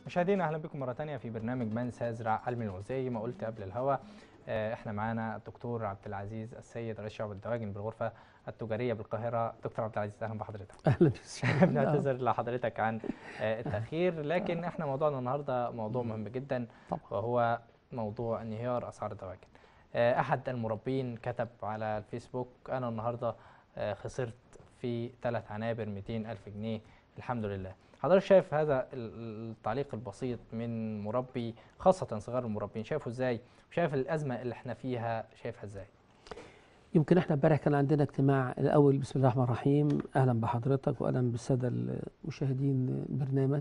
مشاهدينا اهلا بكم مره ثانيه في برنامج من سيزرع علم زي ما قلت قبل الهوا آه، احنا معانا الدكتور عبد العزيز السيد رئيس شعب الدواجن بالغرفه التجاريه بالقاهره دكتور عبد العزيز اهلا بحضرتك اهلا بك بنعتذر لحضرتك عن آه، التاخير لكن احنا موضوعنا النهارده موضوع مهم جدا طبعا. وهو موضوع انهيار اسعار الدواجن آه، احد المربين كتب على الفيسبوك انا النهارده آه، خسرت في ثلاث عنابر 200 الف جنيه الحمد لله حضرتك شايف هذا ال- التعليق البسيط من مربي خاصة صغار المربين شايفه ازاي وشايف الأزمة اللي احنا فيها شايفها ازاي يمكن احنا امبارح كان عندنا اجتماع الاول بسم الله الرحمن الرحيم اهلا بحضرتك واهلا بالساده المشاهدين برنامج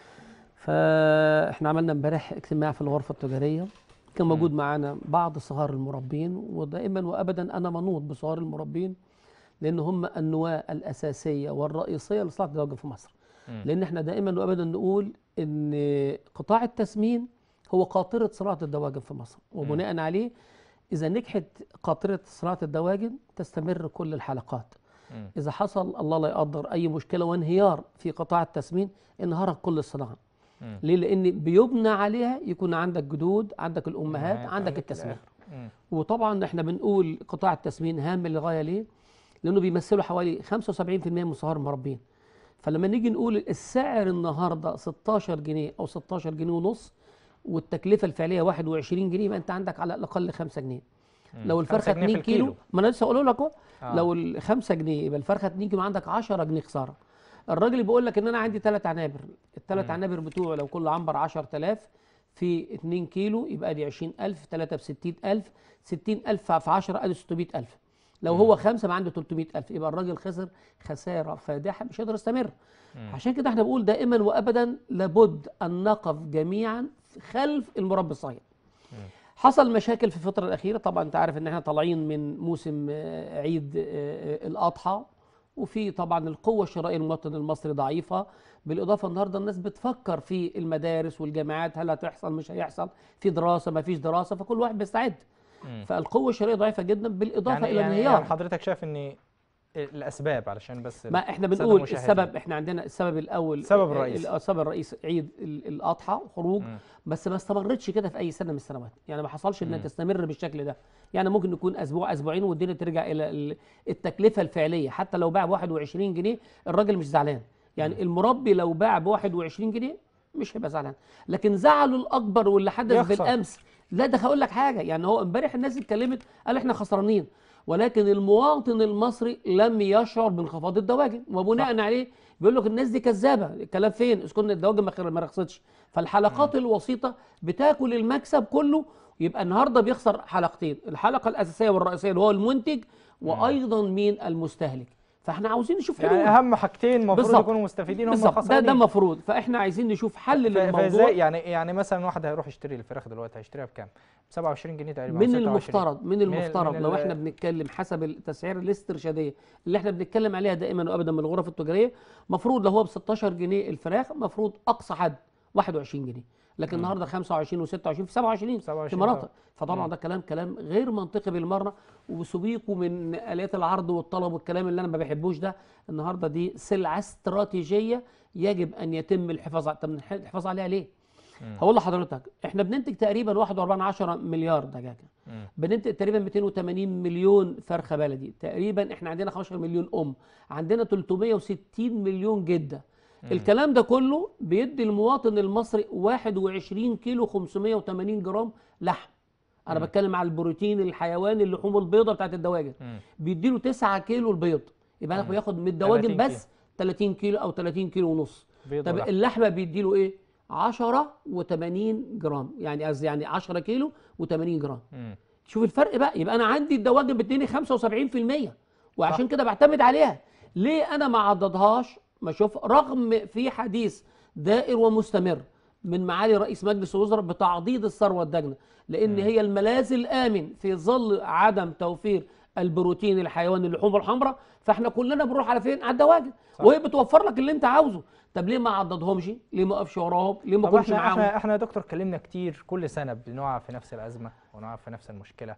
فاحنا عملنا امبارح اجتماع في الغرفه التجاريه كان مم. موجود معانا بعض صغار المربين ودائما وابدا انا منوط بصغار المربين لان هم النواه الاساسيه والرئيسيه لصناعه الدواجن في مصر مم. لان احنا دائما وابدا نقول ان قطاع التسمين هو قاطره صناعه الدواجن في مصر وبناء عليه اذا نجحت قاطره صناعه الدواجن تستمر كل الحلقات مم. اذا حصل الله لا يقدر اي مشكله وانهيار في قطاع التسمين انهارت كل الصناعه مم. ليه لان بيبنى عليها يكون عندك جدود عندك الامهات أمهات، عندك عندك التسمين الآخر. مم. وطبعا احنا بنقول قطاع التسمين هام للغايه ليه؟ لانه بيمثلوا حوالي 75% من صغار المربين. فلما نيجي نقول السعر النهارده 16 جنيه او 16 جنيه ونص والتكلفه الفعليه 21 جنيه يبقى انت عندك على الاقل 5 جنيه. مم. لو خمسة الفرخه جنيه في 2 كيلو الكيلو. ما انا لسه هقول لك اهو آه. لو ال 5 جنيه يبقى الفرخه 2 كيلو عندك 10 جنيه خساره. الراجل بيقول لك ان انا عندي ثلاث عنابر، الثلاث مم. عنابر بتوعه لو كل عنبر 10000 في 2 كيلو يبقى دي 20000 3 ب 60000 60000 في 10 ادي 600000 لو هو خمسه ما عنده 300000 يبقى الراجل خسر خساره فادحه مش هيقدر يستمر مم. عشان كده احنا بنقول دائما وابدا لابد ان نقف جميعا خلف المربي الصغير حصل مشاكل في الفترة الأخيرة طبعا أنت عارف إن احنا طالعين من موسم آه، عيد آه، آه، الأضحى وفي طبعا القوة الشرائية للمواطن المصري ضعيفة بالإضافة النهاردة الناس بتفكر في المدارس والجامعات هل هتحصل مش هيحصل في دراسة ما فيش دراسة فكل واحد بيستعد مم. فالقوة الشرائية ضعيفة جدا بالإضافة يعني إلى يعني, انهيار يعني حضرتك شايف ان الاسباب علشان بس ما احنا السادة بنقول المشاهدين. السبب احنا عندنا السبب الاول السبب الرئيسي. ال- السبب الرئيسي عيد ال- الاضحى خروج مم. بس ما استمرتش كده في اي سنه من السنوات يعني ما حصلش انها مم. تستمر بالشكل ده يعني ممكن يكون اسبوع اسبوعين والدنيا ترجع الى ال- التكلفه الفعليه حتى لو باع ب 21 جنيه الراجل مش زعلان يعني المربي لو باع ب 21 جنيه مش هيبقى زعلان لكن زعله الاكبر واللي حدث يخسر. بالامس لا ده هقول لك حاجه يعني هو امبارح الناس اتكلمت قال احنا خسرانين ولكن المواطن المصري لم يشعر بانخفاض الدواجن وبناء عليه بيقول لك الناس دي كذابه الكلام فين اذا كنا الدواجن ما خر- ما رخصتش فالحلقات الوسيطه بتاكل المكسب كله يبقى النهارده بيخسر حلقتين الحلقه الاساسيه والرئيسيه اللي هو المنتج وايضا مين المستهلك فاحنا عاوزين نشوف حلول يعني اهم حاجتين المفروض بالظبط. يكونوا مستفيدين هم بالظبط ده الخسرانين ده المفروض فاحنا عايزين نشوف حل ف- للموضوع فازاي يعني يعني مثلا واحد هيروح يشتري الفراخ دلوقتي هيشتريها بكام؟ ب 27 جنيه تقريبا أو من 26. المفترض من المفترض من لو ال- احنا بنتكلم حسب التسعير الاسترشاديه اللي احنا بنتكلم عليها دائما وابدا من الغرف التجاريه مفروض لو هو ب 16 جنيه الفراخ مفروض اقصى حد 21 جنيه لكن النهارده 25 و26 في 27 في 27 مناطق آه. فطبعا مم. ده كلام كلام غير منطقي بالمره وسبيقه من اليات العرض والطلب والكلام اللي انا ما بحبوش ده النهارده دي سلعه استراتيجيه يجب ان يتم الحفاظ ع- طب الحفاظ عليها ليه؟ مم. هقول لحضرتك احنا بننتج تقريبا 1.4 مليار دجاجه مم. بننتج تقريبا 280 مليون فرخه بلدي تقريبا احنا عندنا 15 مليون ام عندنا 360 مليون جده الكلام ده كله بيدي المواطن المصري 21 كيلو 580 جرام لحم انا بتكلم على البروتين الحيواني اللحوم البيضاء بتاعت الدواجن مم. بيديله 9 كيلو البيض يبقى انا مم. بياخد من 30 الدواجن كيلو. بس 30 كيلو او 30 كيلو ونص بيض طب ولحم. اللحمه بيديله ايه 10 و80 جرام يعني قصدي يعني 10 كيلو و80 جرام مم. شوف الفرق بقى يبقى انا عندي الدواجن بتديني 75% وعشان كده بعتمد عليها ليه انا ما عضدهاش ما اشوف رغم في حديث دائر ومستمر من معالي رئيس مجلس الوزراء بتعضيد الثروه الداجنه لان هي الملاذ الامن في ظل عدم توفير البروتين الحيواني اللحوم الحمراء فاحنا كلنا بنروح على فين على الدواجن صح. وهي بتوفر لك اللي انت عاوزه طب ليه ما عضدهمش ليه ما اقفش وراهم ليه ما طب اكونش احنا معاهم احنا احنا يا دكتور اتكلمنا كتير كل سنه بنقع في نفس الازمه ونقع في نفس المشكله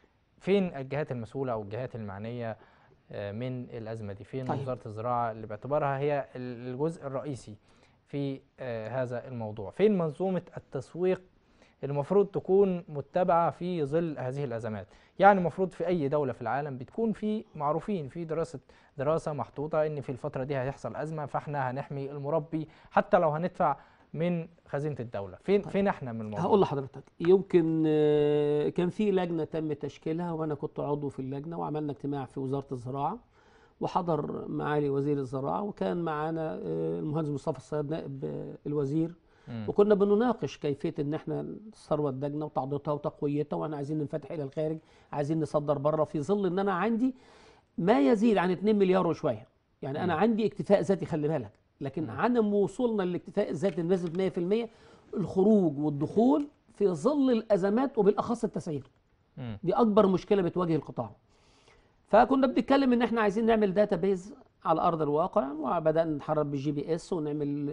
فين الجهات المسؤوله او الجهات المعنيه آه، من الازمه دي فين طيب. وزاره الزراعه اللي باعتبارها هي ال- الجزء الرئيسي في آه، هذا الموضوع فين منظومة التسويق المفروض تكون متبعة في ظل هذه الأزمات يعني المفروض في أي دولة في العالم بتكون في معروفين في دراسة دراسة محطوطة إن في الفترة دي هيحصل أزمة فإحنا هنحمي المربي حتى لو هندفع من خزينة الدولة فين فين إحنا من الموضوع هقول لحضرتك يمكن آه، كان في لجنه تم تشكيلها وانا كنت عضو في اللجنه وعملنا اجتماع في وزاره الزراعه وحضر معالي وزير الزراعه وكان معانا آه، المهندس مصطفى الصياد نائب آه، الوزير مم. وكنا بنناقش كيفيه ان احنا الثروه الدجنه وتعضيدها وتقويتها واحنا عايزين ننفتح الى الخارج عايزين نصدر بره في ظل ان انا عندي ما يزيد عن 2 مليار وشويه يعني انا عندي اكتفاء ذاتي خلي بالك لكن عدم وصولنا للاكتفاء الذاتي بنسبه 100% الخروج والدخول في ظل الازمات وبالاخص التسعير مم. دي اكبر مشكله بتواجه القطاع فكنا بنتكلم ان احنا عايزين نعمل داتا بيز على ارض الواقع وبدانا نتحرك بالجي بي اس ونعمل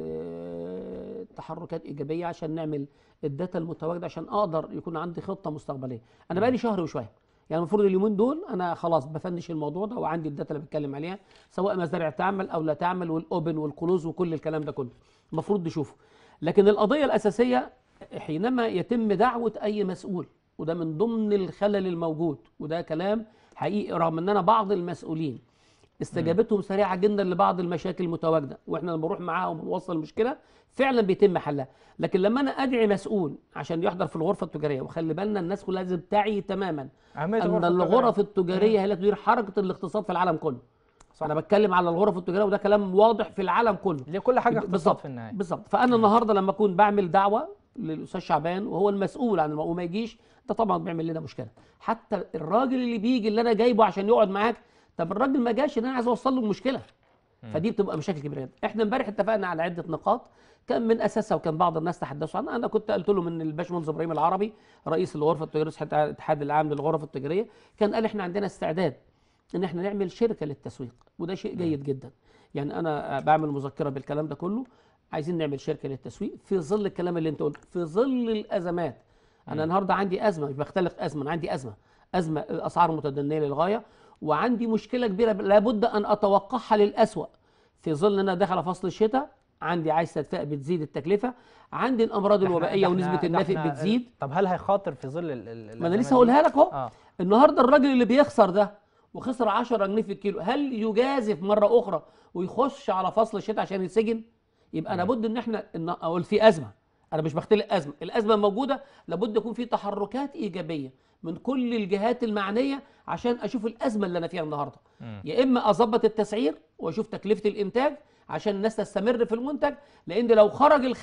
آه، تحركات ايجابيه عشان نعمل الداتا المتواجده عشان اقدر يكون عندي خطه مستقبليه انا بقالي شهر وشويه يعني المفروض اليومين دول انا خلاص بفنش الموضوع ده وعندي الداتا اللي بتكلم عليها سواء مزارع تعمل او لا تعمل والاوبن والكلوز وكل الكلام ده كله المفروض نشوفه لكن القضيه الاساسيه حينما يتم دعوه اي مسؤول وده من ضمن الخلل الموجود وده كلام حقيقي رغم ان انا بعض المسؤولين استجابتهم سريعه جدا لبعض المشاكل المتواجده واحنا لما نروح معاهم ونوصل المشكله فعلا بيتم حلها لكن لما انا ادعي مسؤول عشان يحضر في الغرفه التجاريه وخلي بالنا الناس كلها لازم تعي تماما أهمية ان الغرفة الغرف التجارية. التجاريه هي اللي تدير حركه الاقتصاد في العالم كله صح. انا بتكلم على الغرف التجاريه وده كلام واضح في العالم كله لكل حاجة اقتصاد بالظبط في النهاية بالظبط فانا النهارده لما اكون بعمل دعوه للاستاذ شعبان وهو المسؤول عن الموضوع وما يجيش ده طبعا بيعمل لنا مشكله حتى الراجل اللي بيجي اللي انا جايبه عشان يقعد معاك طب الراجل ما جاش ان انا عايز اوصل له المشكله فدي بتبقى مشاكل كبيره جدا احنا امبارح اتفقنا على عده نقاط كان من اساسها وكان بعض الناس تحدثوا عنها انا كنت قلت لهم ان الباشمهندس ابراهيم العربي رئيس الغرفه التجاريه رئيس الاتحاد العام للغرف التجاريه كان قال احنا عندنا استعداد ان احنا نعمل شركه للتسويق وده شيء جيد جدا يعني انا بعمل مذكره بالكلام ده كله عايزين نعمل شركه للتسويق في ظل الكلام اللي انت قلته في ظل الازمات انا النهارده عندي ازمه مش بختلق ازمه انا عندي ازمه ازمه الاسعار متدنيه للغايه وعندي مشكله كبيره لابد ان اتوقعها للاسوأ في ظل ان انا داخل على فصل الشتاء عندي عايز تدفئه بتزيد التكلفه عندي الامراض ده إحنا- الوبائيه ده ونسبه إحنا- ده النافق إحنا- بتزيد طب هل هيخاطر في ظل ال- ال- ما انا الأزمات لسه دي؟ هقولها لك اهو اه النهارده الراجل اللي بيخسر ده وخسر 10 جنيه في الكيلو هل يجازف مره اخرى ويخش على فصل الشتاء عشان يتسجن يبقى لابد ان احنا إن اقول في ازمه انا مش بختلق ازمه الازمه موجوده لابد يكون في تحركات ايجابيه من كل الجهات المعنيه عشان اشوف الازمه اللي انا فيها النهارده مم. يا اما اظبط التسعير واشوف تكلفه الانتاج عشان الناس تستمر في المنتج لان لو خرج ال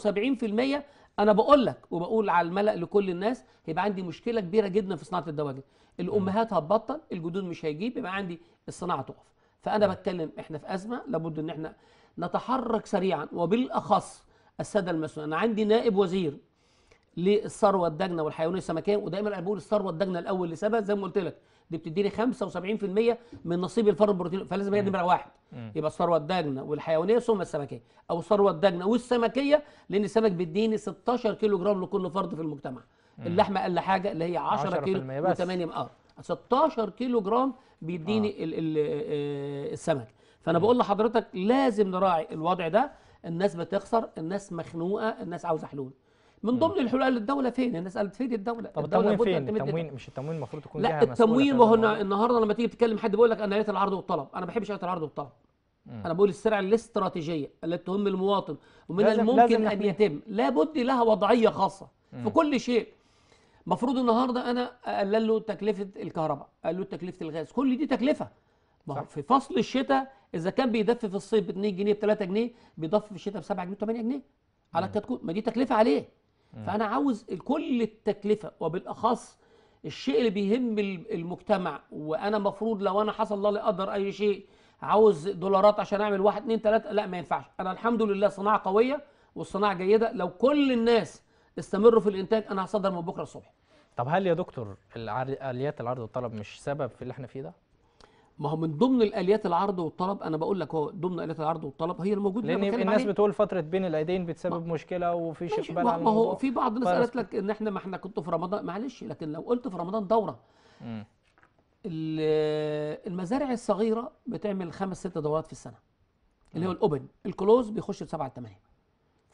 75% انا بقول لك وبقول على الملأ لكل الناس هيبقى عندي مشكله كبيره جدا في صناعه الدواجن الامهات هتبطل الجدود مش هيجيب يبقى عندي الصناعه تقف فانا بتكلم احنا في ازمه لابد ان احنا نتحرك سريعا وبالاخص الساده المسؤولين انا عندي نائب وزير للثروه الدجنه والحيوانيه السمكيه ودايما انا بقول الثروه الدجنه الاول لسبب زي ما قلت لك دي بتديني 75% من نصيب الفرد البروتين فلازم هي نمره واحد مم. يبقى الثروه الدجنه والحيوانيه ثم السمكيه او الثروه الدجنه والسمكيه لان السمك بيديني 16 كيلو جرام لكل فرد في المجتمع اللحمه اقل حاجه اللي هي 10 كيلو 10% بس. و8 اه 16 كيلو جرام بيديني ال ال آه، السمك فانا بقول لحضرتك لازم نراعي الوضع ده الناس بتخسر الناس مخنوقه الناس عاوزه حلول من ضمن الحلول قال الدوله فين الناس قالت فين الدوله طب الدولة التموين لابد أن فين تمد التموين مش التموين المفروض تكون لا جهة مسؤولة في التموين هذا ما هو الموضوع. النهارده لما تيجي تتكلم حد بيقول لك انا آلية العرض والطلب انا ما بحبش آلية العرض والطلب انا بقول السلع الاستراتيجيه التي تهم المواطن ومن لازم- الممكن لازم ان نحميها. يتم لابد لها وضعيه خاصه في كل شيء مفروض النهارده انا اقلل له تكلفه الكهرباء اقلل له تكلفه الغاز كل دي تكلفه ما هو صح. في فصل الشتاء اذا كان بيدفي في الصيف ب 2 جنيه ب 3 جنيه بيضف في الشتاء ب 7 جنيه ب 8 جنيه على الكتكوت ما دي تكلفه عليه فانا عاوز كل التكلفه وبالاخص الشيء اللي بيهم ال- المجتمع وانا مفروض لو انا حصل الله لا قدر اي شيء عاوز دولارات عشان اعمل واحد اتنين تلاته لا ما ينفعش انا الحمد لله صناعه قويه والصناعه جيده لو كل الناس استمروا في الانتاج انا هصدر من بكره الصبح طب هل يا دكتور العر- اليات العرض والطلب مش سبب في اللي احنا فيه ده؟ ما هو من ضمن الاليات العرض والطلب انا بقول لك هو ضمن اليات العرض والطلب هي الموجود اللي لان أنا بتكلم الناس عليه. بتقول فتره بين الايدين بتسبب مشكله وفيش ماشي اقبال ما على ما هو الموضوع في بعض الناس فيروس قالت لك ان احنا ما احنا كنتوا في رمضان معلش لكن لو قلت في رمضان دوره مم. ال- المزارع الصغيره بتعمل خمس ست دورات في السنه اللي هو الاوبن الكلوز بيخش بسبعه ثمانيه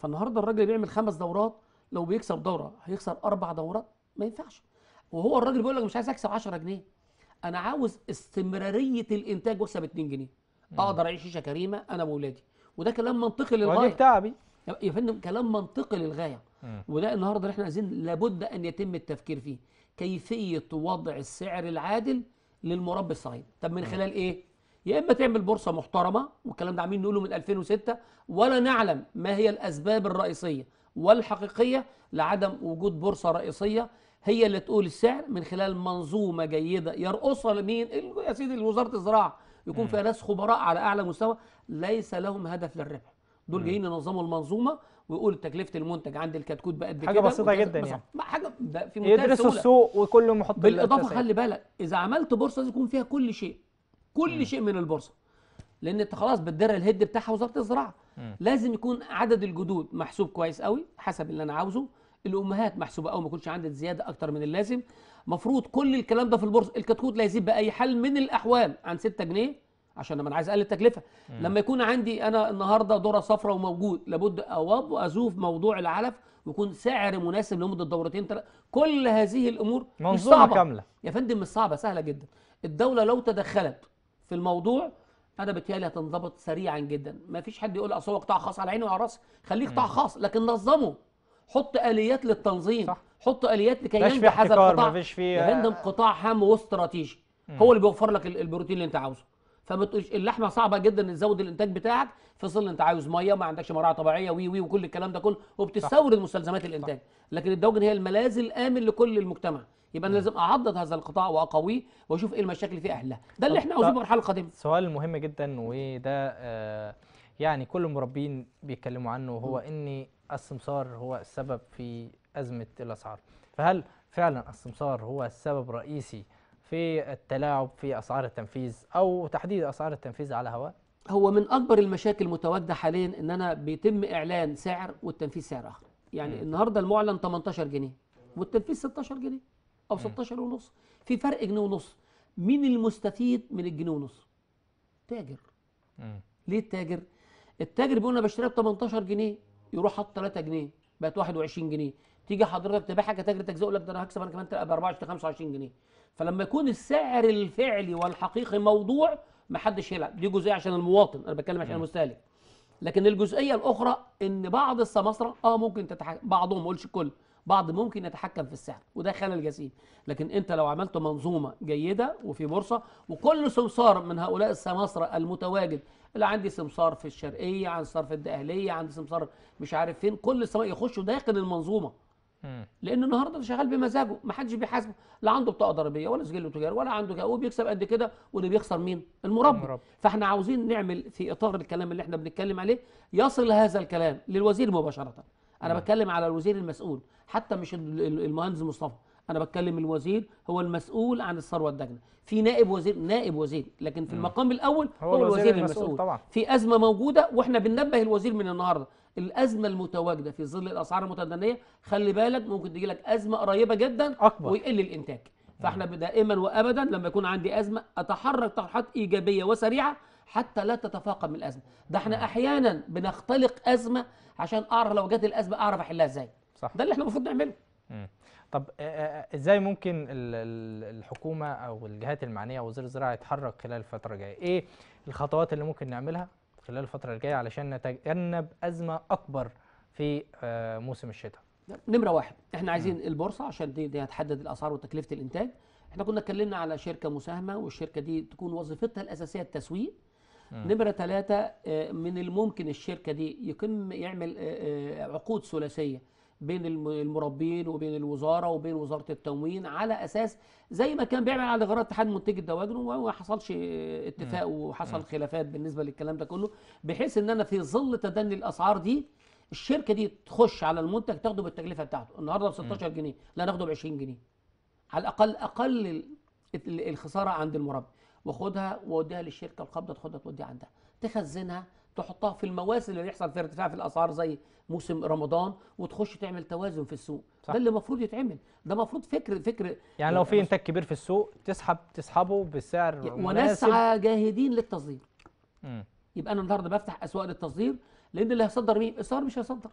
فالنهارده الراجل اللي بيعمل خمس دورات لو بيكسب دوره هيخسر اربع دورات ما ينفعش وهو الراجل بيقول لك مش عايز اكسب 10 جنيه انا عاوز استمراريه الانتاج واكسب 2 جنيه اقدر اعيش عيشه كريمه انا واولادي وده كلام منطقي واجب للغايه تعبي يا يا فندم كلام منطقي للغايه مم. وده النهارده اللي احنا عايزين لابد ان يتم التفكير فيه كيفيه وضع السعر العادل للمربي الصغير طب من خلال ايه يا اما تعمل بورصه محترمه والكلام ده عاملين نقوله من 2006 ولا نعلم ما هي الاسباب الرئيسيه والحقيقيه لعدم وجود بورصه رئيسيه هي اللي تقول السعر من خلال منظومه جيده يرقصها لمين ال- يا سيدي وزاره الزراعه يكون فيها ناس خبراء على اعلى مستوى ليس لهم هدف للربح دول جايين ينظموا المنظومه ويقول تكلفه المنتج عند الكتكوت بقد حاجة كده بسيطة وكذا. جدا بس- يعني. ما حاجه ده في منتهى يدرسوا السهوله السوق وكل يوم يحط بالاضافه التسعير. خلي بالك اذا عملت بورصه لازم يكون فيها كل شيء كل شيء من البورصه لان انت خلاص بتدرع الهيد بتاعها وزاره الزراعه مم. لازم يكون عدد الجدود محسوب كويس قوي حسب اللي انا عاوزه الامهات محسوبه قوي ما يكونش عندي زياده اكتر من اللازم مفروض كل الكلام ده في البورصه الكتكوت لا يزيد باي حال من الاحوال عن 6 جنيه عشان لما انا عايز اقلل التكلفه لما يكون عندي انا النهارده ذره صفراء وموجود لابد اواب وازوف موضوع العلف ويكون سعر مناسب لمده دورتين ثلاثه كل هذه الامور مش منظومة صعبة. كاملة. يا فندم مش صعبه سهله جدا الدوله لو تدخلت في الموضوع انا بتهيألي هتنضبط سريعا جدا ما فيش حد يقول اصل هو قطاع خاص على عيني وعلى راسي خليه قطاع خاص لكن نظمه حط اليات للتنظيم صح. حط اليات لكي مفيش فيه ينجح هذا احتكار، القطاع مفيش فيه- يا فندم قطاع هام واستراتيجي هو اللي بيوفر لك ال- البروتين اللي انت عاوزه فما تقولش اللحمه صعبه جدا ان تزود الانتاج بتاعك في ظل انت عاوز ميه ما عندكش مراعي طبيعيه وي وي وكل الكلام ده كله وبتستورد مستلزمات الانتاج لكن الدواجن هي الملاذ الامن لكل المجتمع يبقى انا لازم اعضد هذا القطاع واقويه واشوف ايه المشاكل اللي فيه اهلها ده اللي طب- احنا عاوزين طب- المرحله القادمه سؤال مهم جدا وده آه، يعني كل المربين بيتكلموا عنه وهو ان السمسار هو السبب في ازمه الاسعار فهل فعلا السمسار هو السبب الرئيسي في التلاعب في اسعار التنفيذ او تحديد اسعار التنفيذ على هواء هو من اكبر المشاكل المتواجده حاليا ان انا بيتم اعلان سعر والتنفيذ سعر اخر يعني النهارده المعلن 18 جنيه والتنفيذ 16 جنيه او 16 ونص في فرق جنيه ونص مين المستفيد من الجنيه ونص تاجر مم. ليه التاجر التاجر بيقول انا بشتريها ب 18 جنيه يروح حاط 3 جنيه بقت 21 جنيه تيجي حضرتك تبيعها كتاجر تجزئه يقول لك ده انا هكسب انا كمان ب 24 25 جنيه فلما يكون السعر الفعلي والحقيقي موضوع ما حدش يلعب دي جزئيه عشان المواطن انا بتكلم عشان المستهلك لكن الجزئيه الاخرى ان بعض السماسره اه ممكن تتحكم بعضهم ما اقولش الكل بعض ممكن يتحكم في السعر وده خلل جسيم لكن انت لو عملت منظومه جيده وفي بورصه وكل سمسار من هؤلاء السماسره المتواجد اللي عندي سمسار في الشرقيه عندي سمسار في الدقهليه عندي سمسار مش عارف فين كل السماسرة يخشوا داخل المنظومه مم. لان النهارده ده شغال بمزاجه ما حدش بيحاسبه لا عنده بطاقه ضريبيه ولا سجل تجاري ولا عنده كده وبيكسب قد كده واللي بيخسر مين المربي المربي. فاحنا عاوزين نعمل في اطار الكلام اللي احنا بنتكلم عليه يصل هذا الكلام للوزير مباشره انا بتكلم على الوزير المسؤول حتى مش ال- ال- المهندس مصطفى انا بتكلم الوزير هو المسؤول عن الثروه الداجنه في نائب وزير نائب وزير لكن في المقام الاول هو هو, الوزير الوزير المسؤول المسؤول طبعا. في ازمه موجوده واحنا بننبه الوزير من النهارده الازمه المتواجده في ظل الاسعار المتدنيه خلي بالك ممكن تجي لك ازمه قريبه جدا أكبر. ويقل الانتاج فاحنا دائما وابدا لما يكون عندي ازمه اتحرك تحركات ايجابيه وسريعه حتى لا تتفاقم الازمه ده احنا احيانا بنختلق ازمه عشان اعرف لو جت الازمه اعرف احلها ازاي صح ده اللي احنا المفروض نعمله مم. طب آه، آه، ازاي ممكن ال- ال- الحكومه او الجهات المعنيه او وزير الزراعه يتحرك خلال الفتره الجايه ايه الخطوات اللي ممكن نعملها خلال الفتره الجايه علشان نتجنب ازمه اكبر في آه، موسم الشتاء نمره واحد احنا عايزين البورصه عشان دي, دي هتحدد الاسعار وتكلفه الانتاج احنا كنا اتكلمنا على شركه مساهمه والشركه دي تكون وظيفتها الاساسيه التسويق نمرة ثلاثة آه، من الممكن الشركة دي يقم يعمل آه، آه، عقود ثلاثية بين الم- المربين وبين الوزارة وبين وزارة التموين على أساس زي ما كان بيعمل على غرار اتحاد منتجي الدواجن وما حصلش آه، اتفاق وحصل خلافات بالنسبة للكلام ده كله بحيث ان انا في ظل تدني الاسعار دي الشركة دي تخش على المنتج تاخده بالتكلفة بتاعته النهارده ب 16 جنيه لا ناخده ب 20 جنيه على الاقل اقل ال- ال- الخساره عند المربي واخدها واوديها للشركه القابضه تاخدها توديها عندها تخزنها تحطها في المواسم اللي يحصل فيها ارتفاع في الاسعار زي موسم رمضان وتخش تعمل توازن في السوق صح. ده اللي المفروض يتعمل ده المفروض فكر فكر يعني لو في انتاج كبير في السوق تسحب تسحبه بسعر مناسب ونسعى جاهدين للتصدير مم. يبقى انا النهارده بفتح اسواق للتصدير لان اللي هيصدر مين؟ الصغير مش هيصدر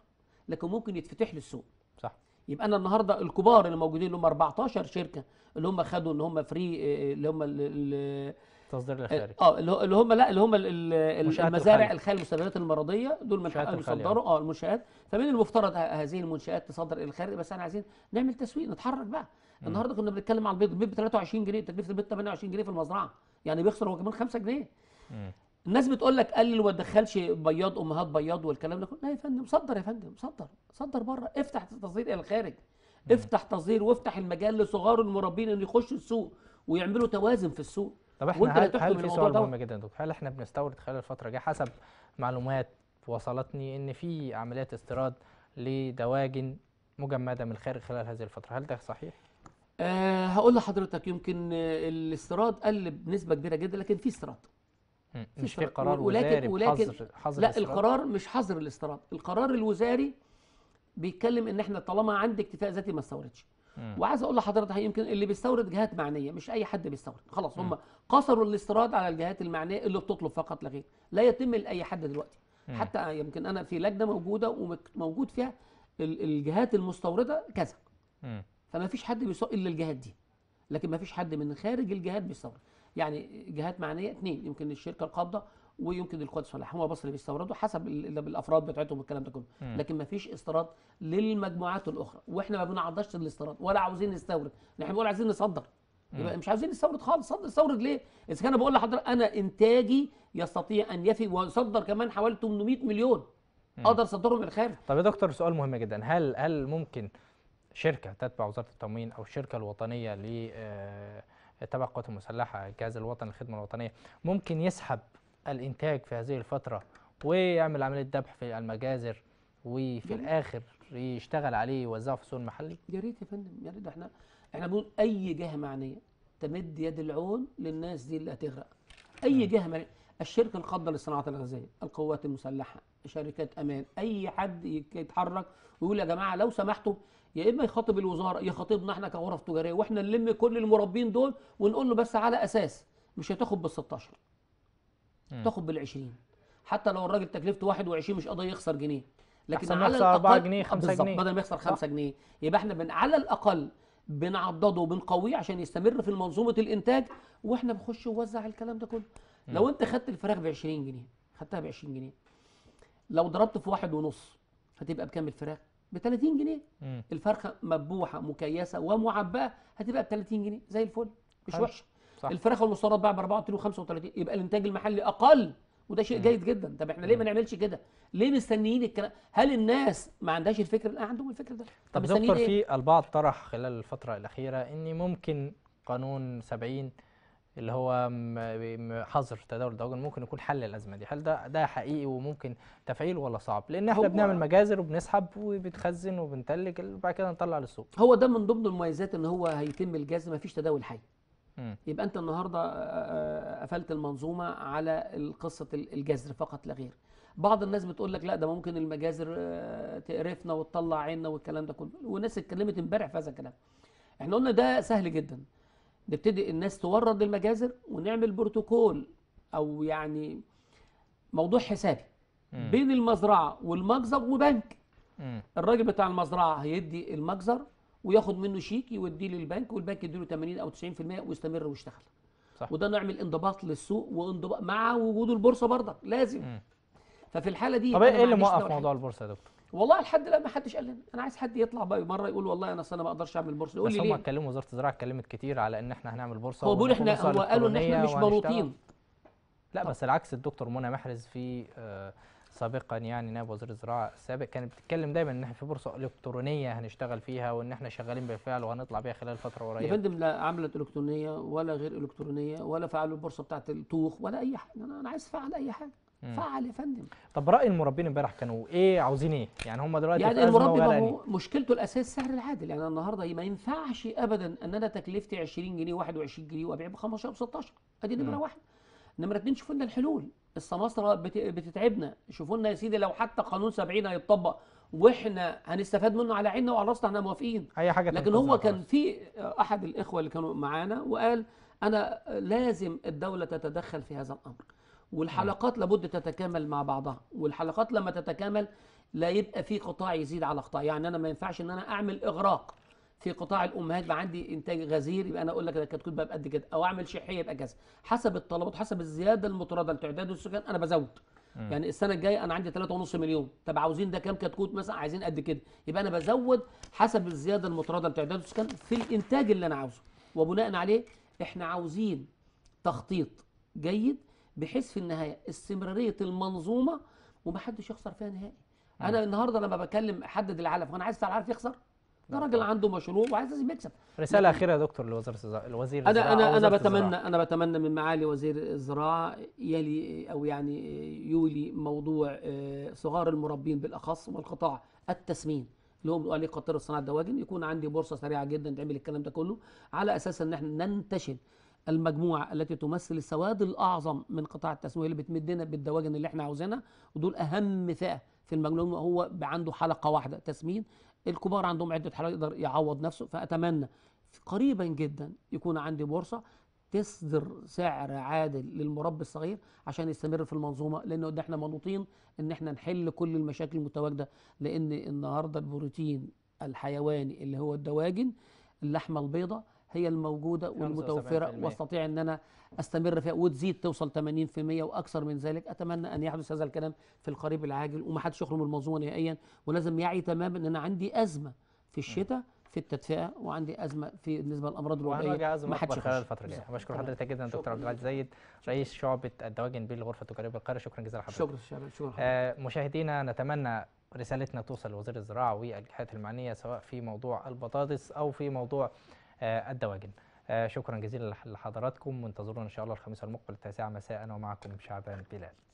لكن ممكن يتفتح لي السوق صح يبقى انا النهارده الكبار اللي موجودين اللي هم 14 شركه اللي هم خدوا ان هم فري آه، اللي هم ال- ال- تصدير للخارج اه اللي هو- اللي هم لا اللي هم ال- ال- منشآت المزارع الخلي. الخالي المستلزمات المرضيه دول من منشآت حقهم الخلي، يصدروا اه المنشات فمن المفترض ه- هذه المنشات تصدر الى الخارج بس احنا عايزين نعمل تسويق نتحرك بقى النهارده كنا بنتكلم على البيض البيض ب 23 جنيه تكلفه البيض 28 جنيه في المزرعه يعني بيخسر هو كمان 5 جنيه مم. الناس بتقول لك قلل وما تدخلش بياض امهات بياض والكلام ده كله لا يا فندم صدر يا فندم صدر صدر بره افتح تصدير الى الخارج افتح تصدير وافتح المجال لصغار المربين ان يخشوا السوق ويعملوا توازن في السوق طب احنا وانت اللي هل, تحكم هل في الموضوع سؤال ده مهم جدا يا دكتور هل احنا بنستورد خلال الفتره الجايه حسب معلومات وصلتني ان في عمليات استيراد لدواجن مجمده من الخارج خلال هذه الفتره هل ده صحيح أه هقول لحضرتك يمكن آه، الاستيراد قل بنسبه كبيره جدا لكن في استيراد مم. في مش في استيراد. قرار ولكن- وزاري ولكن- بحظر حظر لا الاستيراد؟ القرار مش حظر الاستيراد القرار الوزاري بيتكلم ان احنا طالما عندي اكتفاء ذاتي ما استوردش مم. وعايز اقول لحضرتك يمكن اللي بيستورد جهات معنيه مش اي حد بيستورد خلاص هم قصروا الاستيراد على الجهات المعنيه اللي بتطلب فقط لا غير لا يتم لاي حد دلوقتي مم. حتى يمكن انا في لجنه موجوده وموجود فيها ال- الجهات المستورده كذا مم. فما فيش حد بيسوق الا الجهات دي لكن ما فيش حد من خارج الجهات بيستورد يعني جهات معنيه اثنين يمكن الشركه القابضه ويمكن القوات المسلحه هم بس اللي بيستوردوا حسب ال- ال- الافراد بتاعتهم والكلام ده كله مم. لكن ما فيش استيراد للمجموعات الاخرى واحنا ما بنعضش الاستيراد ولا عاوزين نستورد احنا بنقول عايزين نصدر يبقى مش عاوزين نستورد خالص صدر استورد ليه اذا كان أنا بقول لحضرتك انا انتاجي يستطيع ان يفي ويصدر كمان حوالي 800 مليون اقدر اصدرهم الخارج طب يا دكتور سؤال مهم جدا هل هل ممكن شركه تتبع وزاره التموين او الشركه الوطنيه ل آه، تبع القوات المسلحه الجهاز الوطني للخدمه الوطنيه ممكن يسحب الانتاج في هذه الفتره ويعمل عمليه ذبح في المجازر وفي جميل. الاخر يشتغل عليه ويوزعه في السوق المحلي يا ريت يا فندم يا ريت احنا احنا بنقول اي جهه معنيه تمد يد العون للناس دي اللي هتغرق اي جهه معنيه الشركه القابضه للصناعات الغذائيه القوات المسلحه شركات امان اي حد يك- يتحرك ويقول يا جماعه لو سمحتوا يا اما يخاطب الوزاره يخاطبنا احنا كغرف تجاريه واحنا نلم كل المربين دول ونقول له بس على اساس مش هتاخد بال 16 مم. تاخد بال 20 حتى لو الراجل تكلفته 21 مش قضيه يخسر جنيه لكن أحسن ما على يخسر 4 الأقل- جنيه، 5 بالظبط، جنيه. بدل ما يخسر 5 جنيه يبقى احنا بن على الاقل بنعضده وبنقويه عشان يستمر في منظومه الانتاج واحنا بنخش نوزع الكلام ده كله لو انت خدت الفراخ ب 20 جنيه خدتها ب 20 جنيه لو ضربت في واحد ونص هتبقى بكام الفراخ؟ ب 30 جنيه مم. الفرخه مذبوحه مكيسه ومعبأه هتبقى ب 30 جنيه زي الفل مش حلو. وحشه صح. الفراخ المستورد بقى ب 34 و35 يبقى الانتاج المحلي اقل وده شيء جيد جدا طب احنا ليه ما نعملش كده ليه مستنيين الكلام هل الناس ما عندهاش الفكر لا عندهم الفكر ده طب مستنيين دكتور إيه؟ في البعض طرح خلال الفترة الأخيرة إن ممكن قانون 70 اللي هو م- م- حظر تداول الدواجن ممكن يكون حل الأزمة دي هل ده ده حقيقي وممكن تفعيله ولا صعب؟ لأن احنا هو- بنعمل مجازر وبنسحب وبتخزن وبنتلج وبعد كده نطلع للسوق. هو ده من ضمن المميزات ان هو هيتم الجزم مفيش تداول حي مم. يبقى انت النهارده آه، آه، قفلت المنظومه على قصه الجزر فقط لا غير بعض الناس بتقول لك لا ده ممكن المجازر آه، تقرفنا وتطلع عيننا والكلام ده كله والناس اتكلمت امبارح في هذا الكلام احنا قلنا ده سهل جدا نبتدي الناس تورد المجازر ونعمل بروتوكول او يعني موضوع حسابي مم. بين المزرعه والمجزر وبنك مم. الراجل بتاع المزرعه هيدي المجزر وياخد منه شيك يوديه للبنك والبنك يديله 80 او 90% ويستمر ويشتغل صح. وده نعمل انضباط للسوق وانضباط مع وجود البورصه برضك لازم مم. ففي الحاله دي طب يبقى أنا ايه اللي ما عنديش موقف دولة موضوع البورصة يا دكتور؟ والله لحد الان ما حدش قال لنا انا عايز حد يطلع بقى مره يقول والله انا أصل انا ما اقدرش اعمل بورصه يقول بس لي هم ليه اتكلموا وزارة الزراعة اتكلمت كتير على إن احنا هنعمل بورصة هو بيقول وناخد احنا بورصة هو قالوا ان احنا إلكترونية مش وهنشتغل. منوطين لا بس العكس الدكتور منى محرز في آه، سابقا يعني نائب وزير الزراعه السابق كانت بتتكلم دايما ان احنا في بورصه الكترونيه هنشتغل فيها وان احنا شغالين بالفعل وهنطلع بيها خلال فتره يا قريبه فندم لا عملت الكترونيه ولا غير الكترونيه ولا فعلوا البورصه بتاعت الطوخ ولا اي حاجه انا انا عايز افعل اي حاجه مم. فعل يا فندم طب راي المربين امبارح كانوا ايه عاوزين ايه يعني هم دلوقتي يعني في أزمة المربي ما وغلقانين. هو مشكلته الاساس سعر العادل يعني النهارده ما ينفعش ابدا ان انا تكلفتي 20 جنيه 21 جنيه وابيع ب 15 ب 16 ادي نمره مم. واحد نمره اتنين شوفوا لنا الحلول السماسره بت- بتتعبنا شوفوا لنا يا سيدي لو حتى قانون 70 هيتطبق واحنا هنستفاد منه على عيننا وعلى راسنا احنا موافقين اي حاجه لكن تنقذنا هو خلاص. كان في احد الاخوه اللي كانوا معانا وقال انا لازم الدوله تتدخل في هذا الامر والحلقات لابد تتكامل مع بعضها والحلقات لما تتكامل لا يبقى في قطاع يزيد على قطاع يعني انا ما ينفعش ان انا اعمل اغراق في قطاع الامهات يبقى عندي انتاج غزير يبقى انا اقول لك الكتكوت بقى بقد كده او اعمل شحيه يبقى كذا حسب الطلبات حسب الزياده المطرده لتعداد السكان انا بزود يعني السنه الجايه انا عندي 3.5 مليون طب عاوزين ده كام كتكوت مثلا عايزين قد كده يبقى انا بزود حسب الزياده المطرده لتعداد السكان في الانتاج اللي انا عاوزه وبناء عليه احنا عاوزين تخطيط جيد بحيث في النهايه استمراريه المنظومه ومحدش يخسر فيها نهائي انا النهارده لما بكلم حدد العلف وانا عايز بتاع العلف يخسر ده لا راجل طبعا. عنده مشروع وعايز لازم يكسب رساله اخيره يا دكتور لوزير الزراعه الوزير انا الزراعة أو انا انا وزارة بتمنى الزراعة. انا بتمنى من معالي وزير الزراعه يلي او يعني يولي موضوع آه، صغار المربين بالاخص والقطاع التسمين اللي هو بيقولوا عليه قطار صناعه الدواجن يكون عندي بورصه سريعه جدا تعمل الكلام ده كله على اساس ان احنا ننتشل المجموعه التي تمثل السواد الاعظم من قطاع التسميه اللي بتمدنا بالدواجن اللي احنا عاوزينها ودول اهم فئه في المجموعه هو عنده حلقه واحده تسمين الكبار عندهم عده حلقات يقدر يعوض نفسه فاتمنى قريبا جدا يكون عندي بورصه تصدر سعر عادل للمربي الصغير عشان يستمر في المنظومه لان ده احنا منوطين ان احنا نحل كل المشاكل المتواجده لان النهارده البروتين الحيواني اللي هو الدواجن اللحمه البيضاء هي الموجوده والمتوفره 75%. واستطيع ان انا استمر فيها وتزيد توصل 80% واكثر من ذلك اتمنى ان يحدث هذا الكلام في القريب العاجل ومحدش يخرج من المنظومه نهائيا ولازم يعي تماما ان انا عندي ازمه في الشتاء في التدفئه وعندي ازمه في بالنسبه للامراض الوبائيه وهنواجه ازمه ما حدش اكبر خلال يخش. الفتره الجايه بالظبط. بشكر تمام. حضرتك جدا دكتور شكراً عبد العزيز زيد رئيس شعبه الدواجن بالغرفه التجاريه بالقاهره شكرا جزيلا لحضرتك شكرا شكرا شكرا آه، مشاهدينا نتمنى رسالتنا توصل لوزير الزراعه والجهات المعنيه سواء في موضوع البطاطس او في موضوع آه، الدواجن آه، شكرا جزيلا لح- لحضراتكم وانتظرونا ان شاء الله الخميس المقبل التاسعه مساء ومعكم شعبان بلال